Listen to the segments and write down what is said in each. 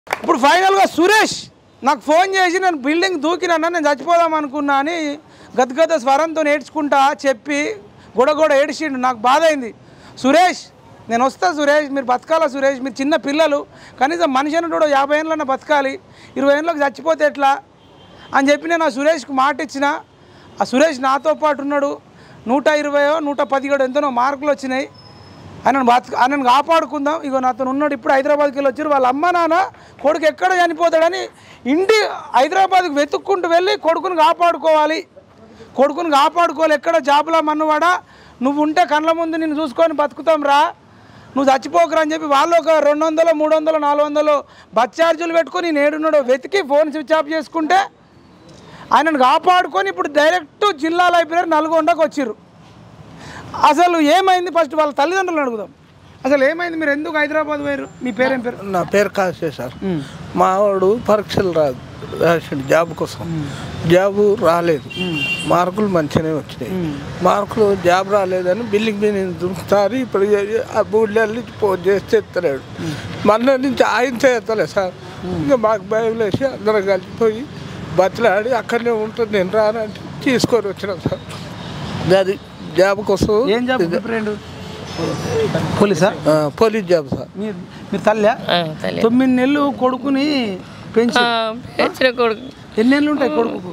ఇప్పుడు ఫైనల్గా సురేష్ నాకు ఫోన్ చేసి నేను బిల్డింగ్ దూకినన్నా నేను చచ్చిపోదాం అనుకున్నా అని గద్గద స్వరంతో నేర్చుకుంటా చెప్పి గొడగొడ ఏడిచిండు నాకు బాధ అయింది సురేష్ నేను వస్తా సురేష్ మీరు బతకాలా సురేష్ మీరు చిన్న పిల్లలు కనీసం మనిషి కూడా యాభై ఏళ్ళన్నా బతకాలి ఇరవై ఏళ్ళకి చచ్చిపోతే ఎట్లా అని చెప్పి నేను ఆ సురేష్కి మాట ఇచ్చిన ఆ సురేష్ నాతో పాటు ఉన్నాడు నూట ఇరవయో నూట పదిహేడు ఎంతనో మార్కులు వచ్చినాయి ఆయనను బతక ఆయనను కాపాడుకుందాం ఇగో నాతో ఉన్నాడు ఇప్పుడు హైదరాబాద్కి వెళ్ళి వచ్చారు వాళ్ళ అమ్మ నాన్న కొడుకు ఎక్కడ చనిపోతాడని ఇంటి హైదరాబాద్కి వెతుక్కుంటూ వెళ్ళి కొడుకుని కాపాడుకోవాలి కొడుకుని కాపాడుకోవాలి ఎక్కడ జాబులా మన్నువాడా నువ్వు ఉంటే కళ్ళ ముందు నేను చూసుకొని బతుకుతాం రా నువ్వు చచ్చిపోకరా అని చెప్పి వాళ్ళు ఒక రెండు వందలు మూడు వందలు నాలుగు వందలు బస్ ఛార్జీలు పెట్టుకొని నేడున్నాడు వెతికి ఫోన్ స్విచ్ ఆఫ్ చేసుకుంటే ఆయనను కాపాడుకొని ఇప్పుడు డైరెక్ట్ జిల్లా లైబ్రరీ నల్గొండకు వచ్చిర్రు అసలు ఏమైంది ఫస్ట్ వాళ్ళ తల్లిదండ్రులను అడుగుదాం అసలు ఏమైంది మీరు ఎందుకు హైదరాబాద్ పోయారు మీ పేరేం పేరు నా పేరు కాసే సార్ మావాడు పరీక్షలు రా రాసిండు జాబ్ కోసం జాబు రాలేదు మార్కులు మంచిగానే వచ్చినాయి మార్కులు జాబ్ రాలేదని బిల్డింగ్ మీద దుంకుతారు ఇప్పుడు ఆ బూళ్ళెళ్ళి ఫోన్ చేస్తే ఎత్తలేడు మన నుంచి ఆయన చేస్తలే సార్ ఇంకా మాకు భయం లేచి అందరం కలిసిపోయి బతిలాడి అక్కడనే ఉంటుంది నేను రానంటే తీసుకొని వచ్చినాం సార్ అది జాబ్ కోసం ఏం జాబ్ ప్రిపేర్ పోలీసా ఆ, పోలీస్ జాబ్ సార్ మీరు మీరు తల్లా ఆ, తల్లి. తొమ్మిది నెలలు కొడుకుని పెంచి ఆ, పెంచిన కొడుకు ఎన్ని నెలలు ఉంటాయి కొడుకు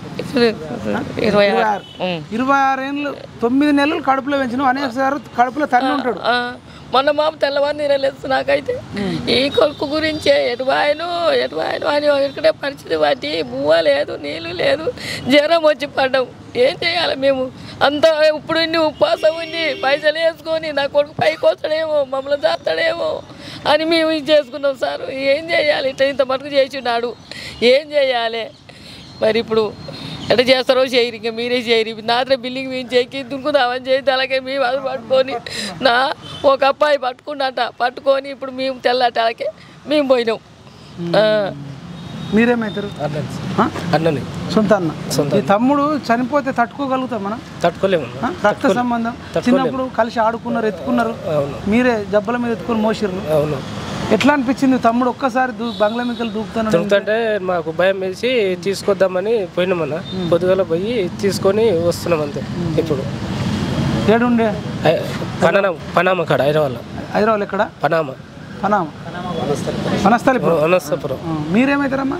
ఇరవై ఇరవై ఆరు ఆరు ఇరవై ఆరు ఏళ్ళు తొమ్మిది నెలలు కడుపులో పెంచిన అనేక సార్ కడుపులో తల్లి ఉంటాడు ఆ, మొన్న మామ తెల్లవారు నీరలేదు నాకైతే ఈ కొడుకు గురించే ఎటువాయను ఎటువాయను అని ఇక్కడే పరిస్థితి బట్టి బువ్వ లేదు నీళ్ళు లేదు జ్వరం వచ్చి పడ్డాం ఏం చేయాలి మేము అంత ఇప్పుడు ఇన్ని ఉపవాసం ఉండి పైసలు వేసుకొని నా కొడుకు పైకి వస్తాడేమో మమ్మల్ని చేస్తాడేమో అని మేము ఇది చేసుకున్నాం సార్ ఏం చేయాలి ఇట్లా ఇంత మటుకు చేసినాడు ఏం చేయాలి మరి ఇప్పుడు ఎట్లా చేస్తారో చేయరు ఇంకా మీరే చేయరు నాత్ర బిల్డింగ్ మేము చేకి దుంకుదామని చేసి అలాగే మేము అది పట్టుకొని నా ఒక అబ్బాయి పట్టుకున్నట పట్టుకొని ఇప్పుడు మేము తెల్లట అలాగే మేము పోయినాం ఆ. మీరేమవుతారు ఆ? అన్నని సొంత అన్న ఈ తమ్ముడు చనిపోతే తట్టుకోగలుగుతాం మనం తట్టుకోలేము ఆ? రక్త సంబంధం చిన్నప్పుడు కలిసి ఆడుకున్నారు ఎత్తుకున్నారు మీరే జబ్బల మీద ఎత్తుకొని మోసిర్రు అవును ఎట్లా అనిపించింది తమ్ముడు ఒక్కసారి దూ బంగ్లా మీకలు దూకుతాను దొరుకుతుంటే మాకు భయం వేసి తీసుకొద్దామని పోయినామన్న పొద్దుగల పోయి తీసుకొని వస్తున్నాం అంతే ఇప్పుడు ఏడుండే ఐ- పనామ పనామ కాడ హైదరాబాద్ హైదరాబాద్ ఎక్కడ పనామ పనామ వనస్థలిపురం అనస్తపురం ఆ, మీరేమవుతారమ్మా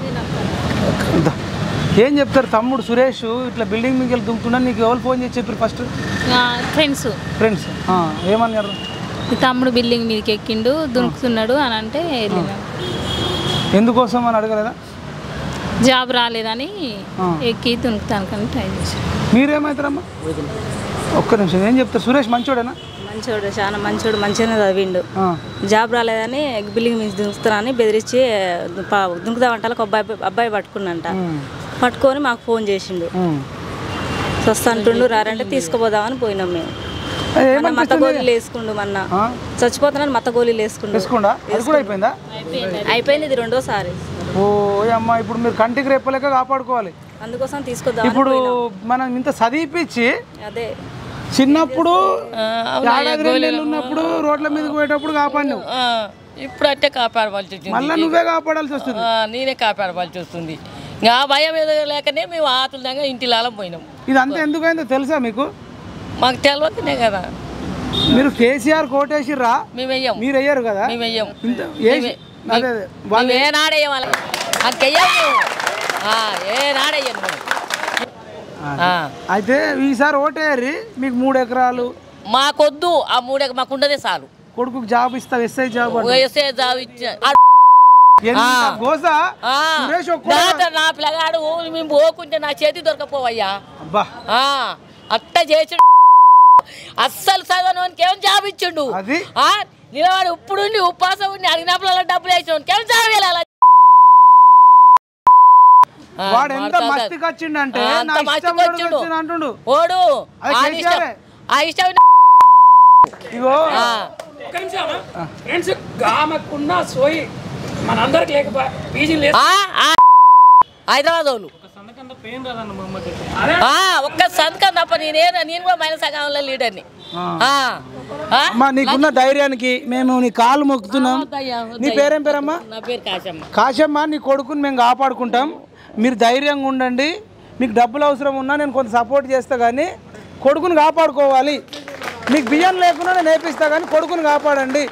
దా. ఏం చెప్తారు తమ్ముడు సురేష్ ఇట్లా బిల్డింగ్ మీకు వెళ్ళి దుంకుతున్నాడు నీకు ఎవరు ఫోన్ చేసి చెప్పారు ఫస్ట్ ఫ్రెండ్స్ ఫ్రెండ్స్ ఏమన్నారు ఈ తమ్ముడు బిల్డింగ్ మీదకి ఎక్కిండు దునుకుతున్నాడు అని అంటే వెళ్ళినాం ఎందుకోసం అని అడగలేదా జాబ్ రాలేదని ఆ. ఎక్కి దునుకుతానికని ట్రై చేశాను మీరేమవుతారమ్మా ఒక్క నిమిషం ఏం చెప్తారు సురేష్ మంచోడేనా మంచోడు చాలా మంచోడు మంచిగానే చదివిండు ఆ. జాబ్ రాలేదని బిల్డింగ్ మీద దుంకుతానని బెదిరించి ప- దుంకుదామంటే ఒక అబ్బాయి అబ్బాయి పట్టుకున్నంట పట్టుకొని మాకు ఫోన్ చేసిండు ఉమ్. వస్తా అంటుండు రారంటే తీసుకుపోదామని పోయినాం మేము ఏ, మన మత గోళీలు వేసుకుండు మొన్న ఆ? చచ్చిపోతున్నాను మత గోళీలు వేసుకుండు వేసుకోండా అది కూడా అయిపోయిందా అయిపోయింది ఇది రెండోసారి ఓ అమ్మ ఇప్పుడు మీరు కంటికి రెప్పలేక కాపాడుకోవాలి అందుకోసం తీసుకొద్దామని ఇప్పుడు మనం ఇంత చదివిపించి అదే చిన్నప్పుడు ఆ, అవునా, ఏడాది రెండు నెలలు ఉన్నప్పుడు రోడ్ల మీదకి పోయేటప్పుడు కాపాడినావు ఆ, ఇప్పుడు అట్టే కాపాడవలసి వచ్చింది మళ్ళీ నువ్వే కాపాడాల్సి వస్తుంది ఆ, నేనే కాపాడవలసి వస్తుంది ఇంకా ఆ భయం ఏదో లేకనే మేము ఆతులంగా ఇంటిలాల పోయినాం ఇదంతా ఎందుకైందో తెలుసా మీకు మాకు తెలియకనే కదా మీరు కేసీఆర్ కోటేసిర్రా మేము వెయ్యం మీరు అయ్యారు కదా మేము వెయ్యం ఇంత వేసి- అదే అదే వాళ్ళు ఏ నాడేయం వాళ్ళకి అంకెయ్యం మేము ఆ, ఏ నాడేయం మేము ఆ. అయితే ఈసారి ఓటేయర్రి మీకు మూడు ఎకరాలు మాకొద్దు ఆ మూడే మాకు ఉండదే చాలు కొడుకుకి జాబ్ ఇస్తా ఎస్ఐ జాబ్ అంట. వేసే జాబ్ ఇచ్చా ఎంత గోస ఆ, సురేష్ ఒక్క దాంతో నా పిల్లగాడు మేము పోకుంటే నా చేతి దొరకపోవయ్యా అబ్బా ఆ, అట్ట చేసి అస్సలు చదవనోనికి ఏం జాబ్ ఇచ్చిండు అది ఆ, నిలబడి ఉప్పుడుండి ఉప్పాసం ఉండి అడిగినప్పుడు డబ్బులు వేసిన ఏం జాబ్ ఇవ్వాలి అలా? ఆ, వాడు ఎంత మాట్లాడతాడు. మస్తికి వచ్చిండంటే ఆ, నా అంత ఇష్టం మస్తికి ఉన్నోడికి వచ్చిండు. వచ్చిండు అంటుండు ఓడు అది ఆ ఇష్టం కేసీఆరే. ఆ ఇష్టం ఇగో ఆ, ఫ్రెండ్స్ గామకున్న సోయి మనందరికి లేకపోయి పీజీ లేదు ఆ, ఆ, హైదరాబాద్ వాళ్ళు పెయిన్ రాదన్న మా అమ్మకి ఆ, ఒక్క సంతకం తప్ప నేనే నేను కూడా మైన సగంలో లీడర్ని ఆ. ఆ? అమ్మా నీకున్న ధైర్యానికి మేము నీ కాలు మొక్కుతున్నాం వద్దయ్యా, నీ వద్దయ్యా. పేరేం పేరమ్మా నా పేరు కాశమ్మ కాశమ్మ నీ కొడుకుని మేము కాపాడుకుంటాం మీరు ధైర్యంగా ఉండండి మీకు డబ్బులు అవసరం ఉన్నా నేను కొంత సపోర్ట్ చేస్తా కానీ కొడుకుని కాపాడుకోవాలి మీకు బియ్యం లేకుండా నేను నేర్పిస్తా కానీ కొడుకుని కాపాడండి